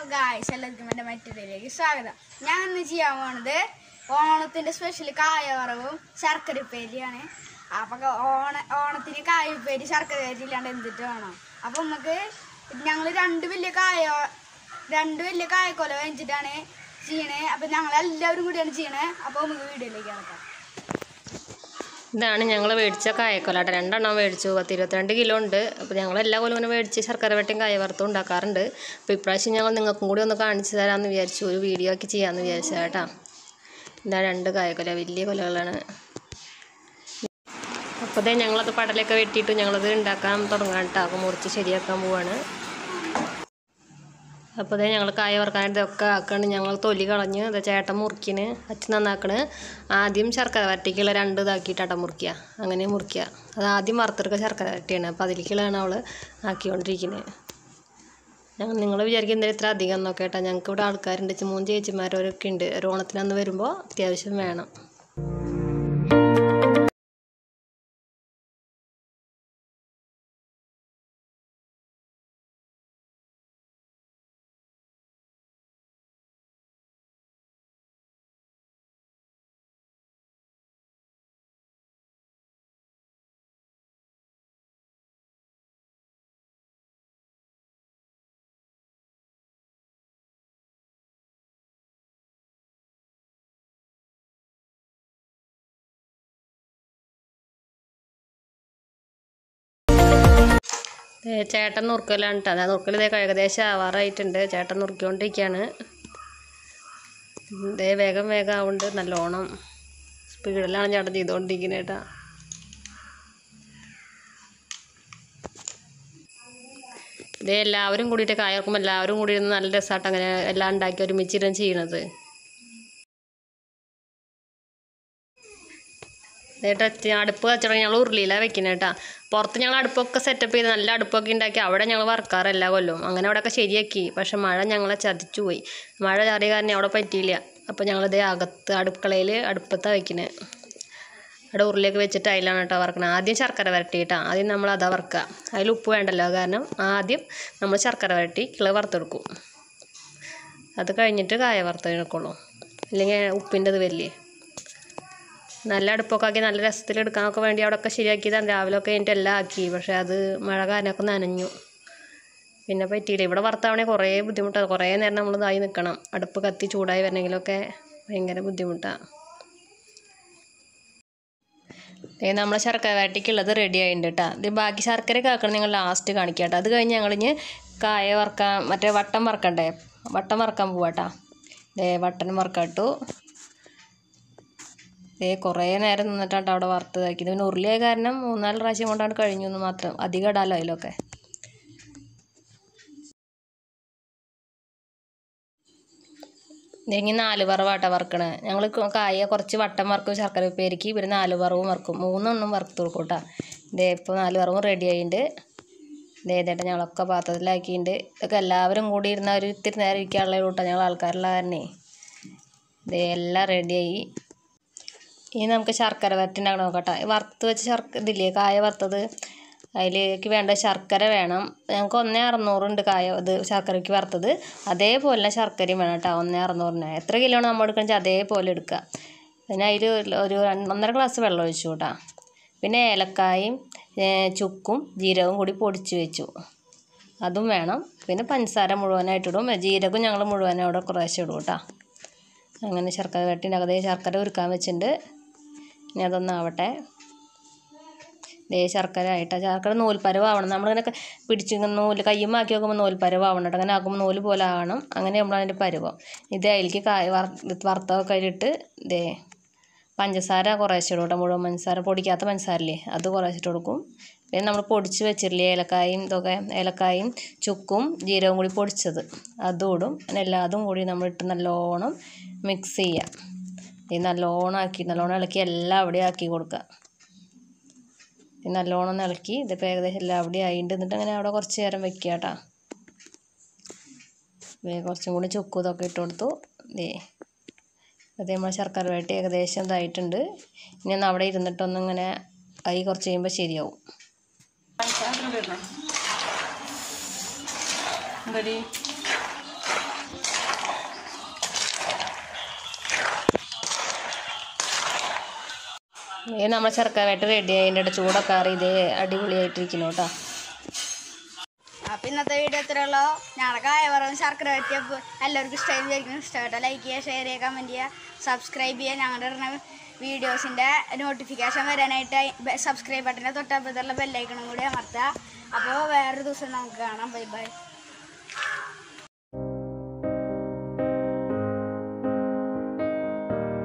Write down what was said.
guys എല്ലാവർക്കും എൻ്റെ മറ്റൊരിലേക്ക് സ്വാഗതം ഞാൻ ഇന്ന് ചെയ്യാൻ പോണത് ഓണത്തിന്റെ സ്പെഷ്യൽ കായവറവും ശർക്കര ഉപ്പേരിയാണ് അപ്പൊ ഓണ ഓണത്തിന് കായ ഉപ്പേരി ശർക്കര ഉപ്പേരി ഇല്ലാണ്ട് എന്തിട്ട് വേണം അപ്പൊ നമുക്ക് ഞങ്ങൾ രണ്ട് വലിയ കായ രണ്ട് വലിയ കായക്കൊല വെച്ചിട്ടാണ് ചെയ്യണേ അപ്പൊ ഞങ്ങൾ എല്ലാവരും കൂടിയാണ് ചെയ്യണേ അപ്പൊ നമുക്ക് വീഡിയോയിലേക്ക് കിടക്കാം ഇതാണ് ഞങ്ങൾ മേടിച്ച കായക്കൊലാട്ട രണ്ടെണ്ണം മേടിച്ചു പത്ത് ഇരുപത്തിരണ്ട് കിലോ ഉണ്ട് അപ്പോൾ ഞങ്ങൾ എല്ലാ കൊല്ലം ഇങ്ങനെ മേടിച്ച് ശർക്കര വെട്ടിയും കായ വറുത്തും ഉണ്ടാക്കാറുണ്ട് അപ്പോൾ ഇപ്രാവശ്യം ഞങ്ങൾ നിങ്ങൾക്കും കൂടി ഒന്ന് കാണിച്ചു തരാമെന്ന് വിചാരിച്ചു ഒരു വീഡിയോ ഒക്കെ ചെയ്യാമെന്ന് വിചാരിച്ചു കേട്ടോ ഇതാ രണ്ട് കായക്കൊല വലിയ കൊലകളാണ് അപ്പോൾ അതേ ഞങ്ങളത് പടലൊക്കെ വെട്ടിയിട്ട് ഞങ്ങളത് ഉണ്ടാക്കാൻ തുടങ്ങാൻ കേട്ടോ അപ്പോൾ മുറിച്ച് ശരിയാക്കാൻ പോവാണ് അപ്പോൾ അതേ ഞങ്ങൾ കായ വറുക്കാനായിട്ട് ഇതൊക്കെ ആക്കണ് ഞങ്ങൾ തൊലി കളഞ്ഞ് അത് ചേട്ടൻ മുറിക്കിന് അച്ഛൻ നന്നാക്കണ് ആദ്യം ശർക്കര വരട്ടിക്കുള്ള രണ്ട് ഇതാക്കിയിട്ടാട്ട മുറിക്കുക അങ്ങനെ മുറിക്കുക അത് ആദ്യം വറുത്തെടുക്കുക ശർക്കര വരട്ടിയാണ് അപ്പോൾ അതിലേക്കുള്ളതാണ് അവൾ ആക്കിക്കൊണ്ടിരിക്കുന്നത് ഞങ്ങൾ നിങ്ങൾ വിചാരിക്കും എന്തായാലും ഇത്ര അധികം എന്നൊക്കെ കേട്ടോ ഞങ്ങൾക്ക് ഇവിടെ ആൾക്കാരുണ്ട് ചെ- മൂന്ന് ചേച്ചിമാരവരൊക്കെ ഉണ്ട് ഒരു ഓണത്തിനന്ന് വരുമ്പോൾ അത്യാവശ്യം വേണം ദേ ചേട്ടൻ നുറുക്കലാണ് കേട്ടോ അതാ നുറുക്കൽ ഇതേ ഏകദേശം ആവാറായിട്ടുണ്ട് ചേട്ടൻ നുറുക്കിക്കൊണ്ടിരിക്കുകയാണ് ഇതേ വേഗം വേഗം ആവുന്നുണ്ട് നല്ലോണം സ്പീഡിലാണ് ചേട്ടൻ ചെയ്തുകൊണ്ടിരിക്കുന്നത് കേട്ടോ ഇതേ എല്ലാവരും കൂടിയിട്ട് കായർക്കുമ്പോൾ എല്ലാവരും കൂടി ഇരുന്ന് നല്ല രസമായിട്ട് അങ്ങനെ എല്ലാം ഉണ്ടാക്കി ഒരുമിച്ചിരുന്ന് ചെയ്യണത് എന്നിട്ട് അടുപ്പ് കച്ചവടം ഞങ്ങൾ ഉരുളിയിലാണ് വെക്കുന്നത് കേട്ടോ പുറത്ത് ഞങ്ങൾ അടുപ്പൊക്കെ സെറ്റപ്പ് ചെയ്ത് നല്ല അടുപ്പൊക്കെ ഉണ്ടാക്കി അവിടെ ഞങ്ങൾ വറക്കാറ് എല്ലാ കൊല്ലവും അങ്ങനെ അവിടെയൊക്കെ ശരിയാക്കി പക്ഷെ മഴ ഞങ്ങളെ ചതിച്ചു പോയി മഴ ചാറിയ കാരണം അവിടെ പറ്റിയില്ല അപ്പോൾ ഞങ്ങളിതേ അകത്ത് അടുക്കളയിൽ അടുപ്പത്താണ് വെക്കുന്നത് അവിടെ ഉരുളിയൊക്കെ വെച്ചിട്ട് അതിലാണ് കേട്ടോ വറക്കണത് ആദ്യം ശർക്കര വരട്ടി കേട്ടോ ആദ്യം നമ്മൾ അതാ വറക്കുക അതിൽ ഉപ്പ് വേണ്ടല്ലോ കാരണം ആദ്യം നമ്മൾ ശർക്കര വരട്ടി കിള വറുത്തെടുക്കും അത് കഴിഞ്ഞിട്ട് കായ വറുത്തെടുക്കുള്ളൂ ഇല്ലെങ്കിൽ ഉപ്പിൻ്റെ ഇത് വരില്ലേ നല്ല അടുപ്പൊക്കെ ആക്കി നല്ല രസത്തിൽ എടുക്കാനൊക്കെ വേണ്ടി അവിടെയൊക്കെ ശരിയാക്കിയതാണ് രാവിലെ ഒക്കെ കഴിഞ്ഞിട്ട് എല്ലാം ആക്കി പക്ഷേ അത് മഴ കാരനൊക്കെ നനഞ്ഞു പിന്നെ പറ്റിയില്ല ഇവിടെ വറുത്താവണേ കുറേ ബുദ്ധിമുട്ടാണ് കുറേ നേരം നമ്മൾ ഇതായി നിൽക്കണം അടുപ്പ് കത്തി ചൂടായി വരണമെങ്കിലൊക്കെ ഭയങ്കര ബുദ്ധിമുട്ടാണ് ഏ നമ്മളെ ശർക്കര വരട്ടിക്കുള്ളത് റെഡി ആയിട്ടുണ്ട് കേട്ടോ ഇത് ബാക്കി ശർക്കരയൊക്കെ ആക്കണം നിങ്ങൾ ലാസ്റ്റ് കാണിക്കാം കേട്ടോ അത് കഴിഞ്ഞ് ഞങ്ങളിഞ്ഞ് കായ വറക്കാൻ മറ്റേ വട്ടം വറക്കണ്ടേ വട്ടം വറക്കാൻ പോവാട്ടോ ദേ വട്ടം വറക്കാട്ടു ദേ കുറേ നേരം നിന്നിട്ടാണ് അവിടെ വറുത്തതാക്കിയത് പിന്നെ ഉരുളിയായ കാരണം മൂന്നാല് പ്രാവശ്യം കൊണ്ടാണ് കഴിഞ്ഞു എന്ന് മാത്രം അധികം ഇടാലോ അതിലൊക്കെ ഇനി നാല് വറവാട്ട വറക്കണേ ഞങ്ങൾ കായ കുറച്ച് വട്ടം വറക്കും ശർക്കര ഉപ്പേരിക്ക് പിന്നെ നാല് വറവും വറക്കും മൂന്നെണ്ണം വറുത്ത് കൊടുക്കും കേട്ടോ ഇതേ ഇപ്പോൾ നാല് വറവും റെഡി ആയിട്ടുണ്ട് ഇതേ ഇതേട്ടാ ഞങ്ങളൊക്കെ പാത്രത്തിലാക്കിയിട്ടുണ്ട് ഇതൊക്കെ എല്ലാവരും കൂടി ഇരുന്ന ഒരു ഇത്തിരി നേരം ഇരിക്കാനുള്ള കൂട്ടാ ഞങ്ങൾ ആൾക്കാരുള്ള കാരണേ ഇതേ എല്ലാം റെഡിയായി ഇനി നമുക്ക് ശർക്കര വരട്ടുണ്ടാക്കണം നോക്കട്ടെ വറുത്ത് വെച്ച ശർക്കര ഇതില്ലേ കായ വറുത്തത് അതിലേക്ക് വേണ്ട ശർക്കര വേണം ഞങ്ങൾക്ക് ഒന്നേ അറുന്നൂറുണ്ട് കായ ഇത് ശർക്കരയ്ക്ക് വറുത്തത് അതേപോലെ ശർക്കരയും വേണം കേട്ടോ ഒന്നേ അറുന്നൂറിന് എത്ര കിലോ ആണ് നമ്മൾ എടുക്കുന്നത് വെച്ചാൽ അതേപോലെ എടുക്കുക പിന്നെ അതിൽ ഒരു രണ്ട് ഒന്നര ഗ്ലാസ് വെള്ളം ഒഴിച്ചു കേട്ടോ പിന്നെ ഏലക്കായും ഏ, ചുക്കും ജീരകവും കൂടി പൊടിച്ച് വെച്ചു അതും വേണം പിന്നെ പഞ്ചസാര മുഴുവനായിട്ടിടും ജീരകം ഞങ്ങൾ മുഴുവനും അവിടെ കുറേശ്ശെ ഇടും കേട്ടോ അങ്ങനെ ശർക്കര വരട്ടിൻ്റെ അകത്തേ ശർക്കര ഉരുക്കാൻ വെച്ചിട്ടുണ്ട് ഇനി അതൊന്നാവട്ടെ ദേ ശർക്കര ആയിട്ടാ ശർക്കര നൂൽപ്പരവാവണം നമ്മളിങ്ങനെ ക- പിടിച്ച് ഇങ്ങനെ നൂല് കയ്യുമാക്കി നോക്കുമ്പോൾ നൂൽപ്പരവാവണം കേട്ടോ അങ്ങനെ ആക്കുമ്പോൾ നൂല് പോലെ ആവണം അങ്ങനെ നമ്മൾ അതിൻ്റെ പരുവം ഇത് അതിലേക്ക് കായ വറ വറുത്തൊക്കെ അതിലിട്ട് ദേ പഞ്ചസാര കുറേശ്ശെ ഇടും കേട്ടോ മുഴുവൻ പഞ്ചസാര പൊടിക്കാത്ത പഞ്ചസാരല്ലേ അത് കുറേശ്ശെ ഇട്ട് കൊടുക്കും പിന്നെ നമ്മൾ പൊടിച്ച് വെച്ചിട്ടില്ലേ ഏലക്കായും ഇതൊക്കെ ഏലക്കായും ചുക്കും ജീരകവും കൂടി പൊടിച്ചത് അതും ഇടും അങ്ങനെ എല്ലാതും കൂടി നമ്മളിട്ട് നല്ലോണം മിക്സ് ചെയ്യുക ഇത് നല്ലോണം ആക്കി നല്ലോണം ഇളക്കി എല്ലാം അവിടെ ആക്കി കൊടുക്കുക ഇത് നല്ലോണം ഒന്ന് ഇളക്കി ഇതിപ്പോൾ ഏകദേശം എല്ലാം അവിടെ ആയിട്ടുണ്ട് എന്നിട്ട് അങ്ങനെ അവിടെ കുറച്ച് നേരം വെക്കുക കേട്ടോ ദേ കുറച്ചും കൂടി ചുക്കും ഇതൊക്കെ ഇട്ട് കൊടുത്തു ദേ അത് നമ്മൾ ശർക്കര വരട്ടി ഏകദേശം ഇതായിട്ടുണ്ട് ഇനി ഒന്ന് അവിടെ ഇരുന്നിട്ടൊന്നിങ്ങനെ കൈ കുറച്ച് കഴിയുമ്പോൾ ശരിയാവും എന്തടി ഇത് നമ്മൾ ശർക്കരയായിട്ട് റെഡി ആയതിൻ്റെ ചൂടൊക്കെ ആറി ഇത് അടിപൊളിയായിട്ടിരിക്കുന്നു കേട്ടോ അപ്പം ഇന്നത്തെ വീഡിയോ ഇത്രയുള്ളൂ ഞങ്ങളുടെ കായവറവും ശർക്കര പറ്റിയപ്പോൾ എല്ലാവർക്കും ഇഷ്ടമായി വിചാരിക്കുന്നു ഇഷ്ടപ്പെട്ട ലൈക്ക് ചെയ്യുക ഷെയർ ചെയ്യുക കമൻറ്റ് ചെയ്യുക സബ്സ്ക്രൈബ് ചെയ്യുക ഞങ്ങളുടെ ഇടുന്ന വീഡിയോസിൻ്റെ നോട്ടിഫിക്കേഷൻ വരാനായിട്ട് സബ്സ്ക്രൈബ് ബട്ടൻ്റെ തൊട്ടപ്പുറത്തുള്ള ബെല്ലൈക്കണും കൂടി അമർത്തുക അപ്പോൾ വേറൊരു ദിവസം നമുക്ക് കാണാം ബൈ ബൈ